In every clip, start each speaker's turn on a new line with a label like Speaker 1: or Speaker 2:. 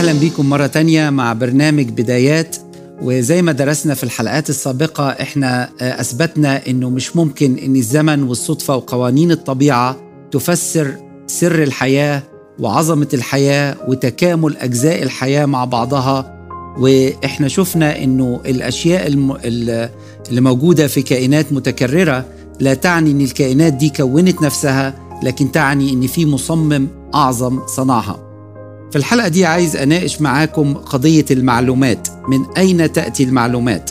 Speaker 1: أهلا بيكم مرة تانية مع برنامج بدايات وزي ما درسنا في الحلقات السابقة احنا أثبتنا أنه مش ممكن أن الزمن والصدفة وقوانين الطبيعة تفسر سر الحياة وعظمة الحياة وتكامل أجزاء الحياة مع بعضها واحنا شفنا أنه الأشياء الم... اللي موجودة في كائنات متكررة لا تعني أن الكائنات دي كونت نفسها لكن تعني أن في مصمم أعظم صنعها في الحلقة دي عايز أناقش معاكم قضية المعلومات من أين تأتي المعلومات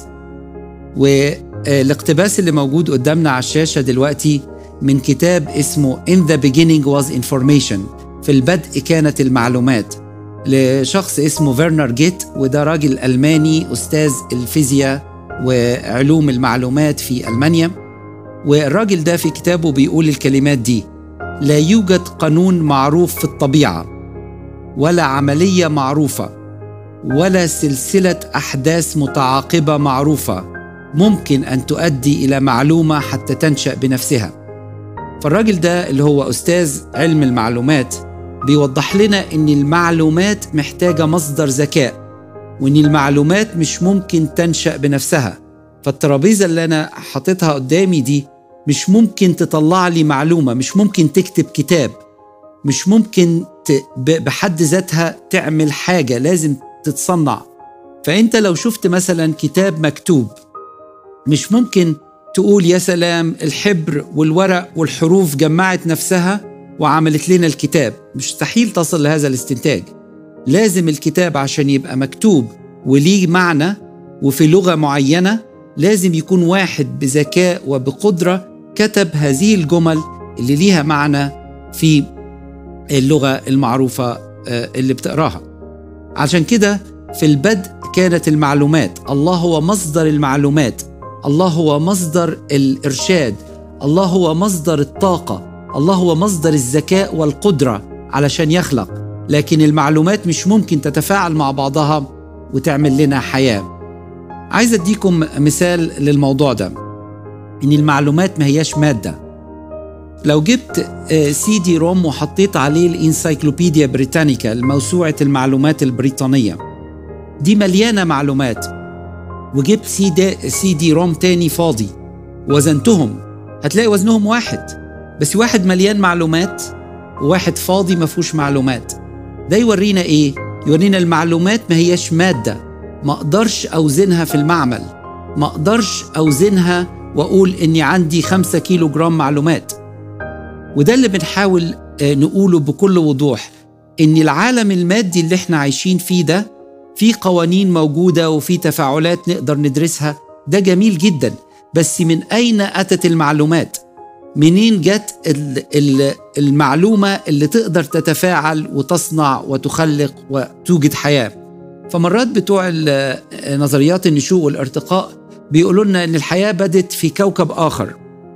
Speaker 1: والاقتباس اللي موجود قدامنا على الشاشة دلوقتي من كتاب اسمه In the beginning was information في البدء كانت المعلومات لشخص اسمه فيرنر جيت وده راجل ألماني أستاذ الفيزياء وعلوم المعلومات في ألمانيا والراجل ده في كتابه بيقول الكلمات دي لا يوجد قانون معروف في الطبيعه ولا عمليه معروفه ولا سلسله احداث متعاقبه معروفه ممكن ان تؤدي الى معلومه حتى تنشا بنفسها فالراجل ده اللي هو استاذ علم المعلومات بيوضح لنا ان المعلومات محتاجه مصدر ذكاء وان المعلومات مش ممكن تنشا بنفسها فالترابيزه اللي انا حاططها قدامي دي مش ممكن تطلع لي معلومه مش ممكن تكتب كتاب مش ممكن بحد ذاتها تعمل حاجة لازم تتصنع فأنت لو شفت مثلا كتاب مكتوب مش ممكن تقول يا سلام الحبر والورق والحروف جمعت نفسها وعملت لنا الكتاب مستحيل تصل لهذا الاستنتاج لازم الكتاب عشان يبقى مكتوب وليه معنى وفي لغة معينة لازم يكون واحد بذكاء وبقدرة كتب هذه الجمل اللي ليها معنى في اللغة المعروفة اللي بتقراها عشان كده في البدء كانت المعلومات الله هو مصدر المعلومات الله هو مصدر الإرشاد الله هو مصدر الطاقة الله هو مصدر الذكاء والقدرة علشان يخلق لكن المعلومات مش ممكن تتفاعل مع بعضها وتعمل لنا حياة عايز أديكم مثال للموضوع ده إن المعلومات ما هياش مادة لو جبت سي دي روم وحطيت عليه الانسايكلوبيديا بريتانيكا الموسوعة المعلومات البريطانية دي مليانة معلومات وجبت سي دي, سي دي روم تاني فاضي وزنتهم هتلاقي وزنهم واحد بس واحد مليان معلومات وواحد فاضي ما فيهوش معلومات ده يورينا ايه؟ يورينا المعلومات ما هياش مادة ما اقدرش اوزنها في المعمل ما اقدرش اوزنها واقول اني عندي خمسة كيلو جرام معلومات وده اللي بنحاول نقوله بكل وضوح ان العالم المادي اللي احنا عايشين فيه ده في قوانين موجوده وفي تفاعلات نقدر ندرسها ده جميل جدا بس من اين اتت المعلومات منين جت المعلومه اللي تقدر تتفاعل وتصنع وتخلق وتوجد حياه فمرات بتوع نظريات النشوء والارتقاء بيقولوا لنا ان الحياه بدت في كوكب اخر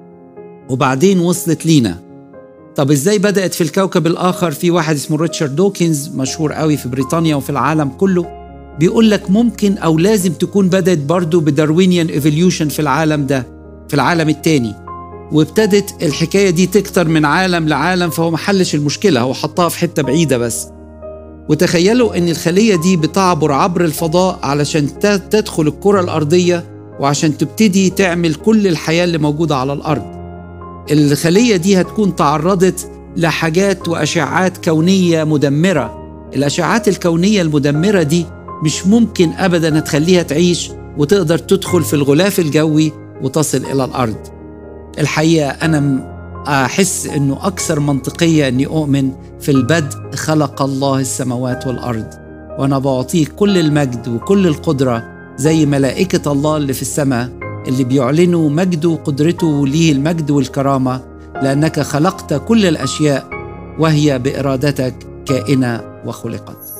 Speaker 1: وبعدين وصلت لينا طب ازاي بدأت في الكوكب الآخر في واحد اسمه ريتشارد دوكنز مشهور قوي في بريطانيا وفي العالم كله بيقول لك ممكن أو لازم تكون بدأت برضو بداروينيان ايفوليوشن في العالم ده في العالم التاني وابتدت الحكاية دي تكتر من عالم لعالم فهو محلش المشكلة هو حطها في حتة بعيدة بس وتخيلوا ان الخلية دي بتعبر عبر الفضاء علشان تدخل الكرة الأرضية وعشان تبتدي تعمل كل الحياة اللي موجودة على الأرض الخلية دي هتكون تعرضت لحاجات وأشعات كونية مدمرة الأشعات الكونية المدمرة دي مش ممكن أبدا هتخليها تعيش وتقدر تدخل في الغلاف الجوي وتصل إلى الأرض الحقيقة أنا أحس أنه أكثر منطقية أني أؤمن في البدء خلق الله السماوات والأرض وأنا بعطيه كل المجد وكل القدرة زي ملائكة الله اللي في السماء اللي بيعلنوا مجده وقدرته وليه المجد والكرامه لانك خلقت كل الاشياء وهي بارادتك كائنه وخلقت